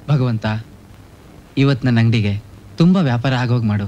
ಭಗವಂತ ಇವತ್ತು ನನ್ನ ಅಂಗಡಿಗೆ ತುಂಬಾ ವ್ಯಾಪಾರ ಆಗೋಗ್ ಮಾಡು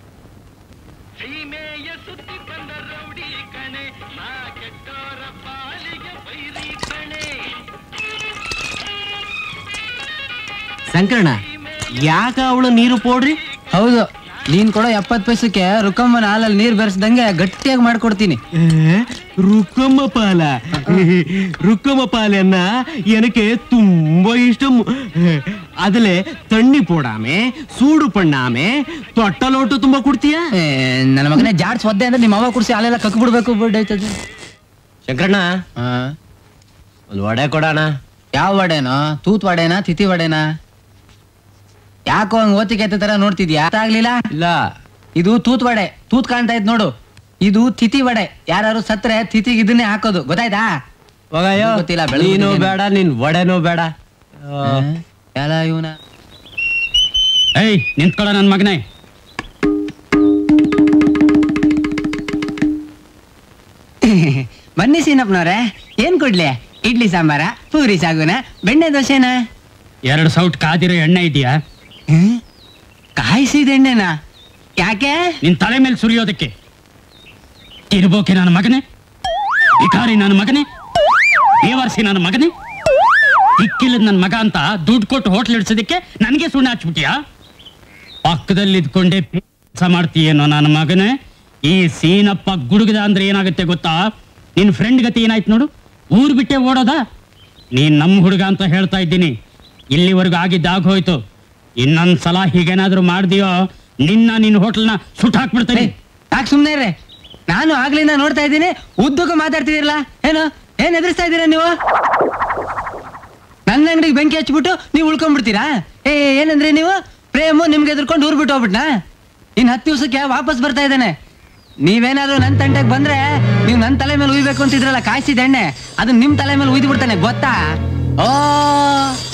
ಶಂಕರಣ್ಣ ಯಾಕ ಅವಳು ನೀರು ಪೋಡ್ರಿ ಹೌದು ನೀನ್ ಕೊಡೋ ಎಪ್ಪತ್ತು ಪೈಸಕ್ಕೆ ರುಕಮ್ಮನ ಹಾಲಲ್ಲಿ ನೀರ್ ಬೆರೆಸ್ದಂಗೆ ಗಟ್ಟಿಯಾಗಿ ಮಾಡ್ಕೊಡ್ತೀನಿ ರುಕ್ಕಮ್ಮ ಪಾಲ ರುಕ್ಕಮ್ಮ ಪಾಲನ್ನ எனக்கு ತುಂಬಾ ಇಷ್ಟം அதுல தண்ணி போடாம சூடு பண்ணாம ತೊಟ್ಟಲೋಟು ತುಂಬಾ ಕುಡ್ತೀಯ ಏ, ನನ್ನ ಮಗನೇ ಜಾಡ್ಸ್ ಒದ್ದೆ ಅಂದ್ರೆ ನಿಮ್ಮ ಅವ ಕುಡಿಸಿ ಹಾಲೆಲ್ಲ ಕಕ್ ಬಿಡ್ಬೇಕು ಬಿಡೈತದೆ ಶಂಕರಣ್ಣ ಒಂದು ವಡೆ ಕೊಡೋಣ ಯಾವ ವಡೆನೋ ತೂತ್ ವಡೆನಾ ತಿಥಿ ವಡೆನಾ ಯಾಕೋ ಹಂಗ್ ಓತಿಕೆ ತರ ನೋಡ್ತಿದ್ಯಾ ಅರ್ಥ ಆಗ್ಲಿಲ್ಲ ಇಲ್ಲ ಇದು ತೂತ್ ವಡೆ ತೂತ್ ಕಾಣ್ತಾ ಇದ್ ನೋಡು ಇದು ತಿಥಿ ವಡೆ ಯಾರು ಸತ್ರೆ ತಿಥಿಗೆ ಇದನ್ನೇ ಹಾಕೋದು ಗೊತ್ತಾಯ್ತಾ ಹೋಗಯ್ಯೋ ಗೊತ್ತಿಲ್ಲ, ಬೆಳಗ್ಗೆ ನೀನು ಬಂದಿದ್ದೇನೆ. ಬೇಡ ನಿನ್ ವಡೆನೂ ಬೇಡ ಎಲ್ಲ ಇವನ ಏಯ್ ನಿಂತ್ಕೊಳ್ಳ ನನ್ನ ಮಗನೇ ಬನ್ನಿ ಸೀನಪ್ಪನವ್ರೆ ಏನ್ ಕೊಡ್ಲಿ ಇಡ್ಲಿ ಸಾಂಬಾರ ಪೂರಿ ಸಾಗುನ ಬೆಣ್ಣೆ ದೋಸೆನಾ ಎರಡು ಸೌಟ್ ಕಾದಿರೋ ಎಣ್ಣೆ ಇದೆಯಾ ಹ್ಮ್? ಕಾಯಿಸಿದ ಎಣ್ಣೆನಾ ಯಾಕೆ ನಿನ್ ತಲೆ ಮೇಲೆ ಸುರಿಯೋದಕ್ಕೆ ಇರ್ಬೋಕೆ ನನ್ನ ಮಗನೇ ವಿಕಾರಿ ನನ್ನ ಮಗನೇ ಬೇವರ್ಸಿ ನನ್ನ ಮಗನೇ ಇಕ್ಕಿಲ್ಲದ ನನ್ನ ಮಗ ಅಂತ ದುಡ್ಡು ಕೊಟ್ಟು ಹೋಟ್ಲ್ ಇಡ್ಸೋದಕ್ಕೆ ನನಗೆ ಸುಣ್ಣ ಹಚ್ಬಿಟ್ಯಾ ಪಕ್ಕದಲ್ಲಿ ಇದ್ಕೊಂಡೆ ಕೆಲಸ ಮಾಡ್ತೀಯೇನೋ ನನ್ನ ಮಗನೇ ಈ ಸೀನಪ್ಪ ಗುಡುಗದ ಅಂದ್ರೆ ಏನಾಗುತ್ತೆ ಗೊತ್ತಾ ನಿನ್ ಫ್ರೆಂಡ್ ಗತಿ ಏನಾಯ್ತು ನೋಡು ಊರ್ ಬಿಟ್ಟೆ ಓಡೋದಾ ನೀನ್ ನಮ್ಮ ಹುಡುಗ ಅಂತ ಹೇಳ್ತಾ ಇದ್ದೀನಿ ಇಲ್ಲಿವರೆಗೂ ಆಗಿದ್ದ ಆಗೋಯ್ತು ಇನ್ನೊಂದ್ಸಲ ಹೀಗೇನಾದ್ರೂ ಮಾಡ್ದಿಯೋ ನಿನ್ನ ನಿನ್ನ ಹೋಟೆಲ್ನ ಸುಟ್ಟು ಹಾಕ್ಬಿಡ್ತೇನೆ ಯಾಕೆ ಸುಮ್ನೆ ಇರ್ರಿ ನಾನು ಆಗ್ಲಿಂದ ನೋಡ್ತಾ ಇದ್ದೀನಿ ಉದ್ದಕ್ಕೂ ಮಾತಾಡ್ತಿದಿರಲ್ಲ ಏನು ಏನ್ ಎದುರಿಸ್ತಾ ಇದ್ದೀರಾ ನೀವು ನನ್ನ ಅಂಗಡಿಗೆ ಬೆಂಕಿ ಹಚ್ಬಿಟ್ಟು ನೀವು ಉಳ್ಕೊಂಡ್ಬಿಡ್ತೀರಾ ಏ ಏನಂದ್ರಿ ನೀವು ಪ್ರೇಮು ನಿಮ್ಗೆ ಎದುರ್ಕೊಂಡು ಊರ್ ಬಿಟ್ಟು ಹೋಗ್ಬಿಟ್ನಾ ಇನ್ ಹತ್ತು ದಿವ್ಸಕ್ಕೆ ವಾಪಸ್ ಬರ್ತಾ ಇದ್ದಾನೆ ನೀವೇನಾದ್ರೂ ನನ್ನ ತಂಟೆಗೆ ಬಂದ್ರೆ ನೀವು ನನ್ನ ತಲೆ ಮೇಲೆ ಉಯ್ಬೇಕು ಅಂತಿದ್ರಲ್ಲ ಕಾಯಿಸಿದ ಎಣ್ಣೆ ಅದನ್ನ ನಿಮ್ ತಲೆ ಮೇಲೆ ಉಯ್ದು ಬಿಡ್ತಾನೆ ಗೊತ್ತಾ ಓ